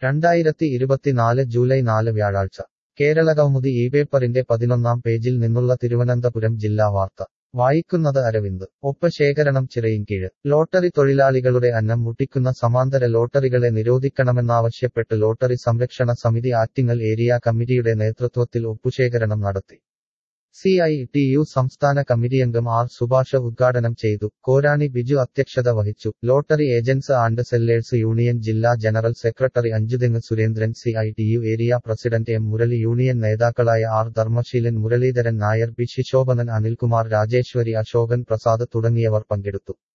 രണ്ടായിരത്തി ഇരുപത്തിനാല് ജൂലൈ നാല് വ്യാഴാഴ്ച കേരളകൗമുദി ഈ പേപ്പറിന്റെ പതിനൊന്നാം പേജിൽ നിന്നുള്ള തിരുവനന്തപുരം ജില്ലാ വാർത്ത വായിക്കുന്നത് അരവിന്ദ് ഒപ്പ് ശേഖരണം ചിറയിൻകീഴ് ലോട്ടറി തൊഴിലാളികളുടെ അന്നം മുട്ടിക്കുന്ന സമാന്തര ലോട്ടറികളെ നിരോധിക്കണമെന്നാവശ്യപ്പെട്ട് ലോട്ടറി സംരക്ഷണ സമിതി ആറ്റിങ്ങൽ ഏരിയ കമ്മിറ്റിയുടെ നേതൃത്വത്തിൽ ഒപ്പുശേഖരണം നടത്തി സി ഐ ടി യു സംസ്ഥാന കമ്മിറ്റിയംഗം ആർ സുഭാഷ് ഉദ്ഘാടനം ചെയ്തു കോരാണി ബിജു അധ്യക്ഷത വഹിച്ചു lottery agents and sellers union ജില്ലാ general secretary Anchuthengu Surendran C I T U area president M Murali union നേതാക്കളായ ആർ ധർമ്മശീലൻ മുരളീധരൻ നായർ ബി ശിശോഭനൻ അനിൽകുമാർ രാജേശ്വരി അശോകൻ പ്രസാദ് തുടങ്ങിയവർ പങ്കെടുത്തു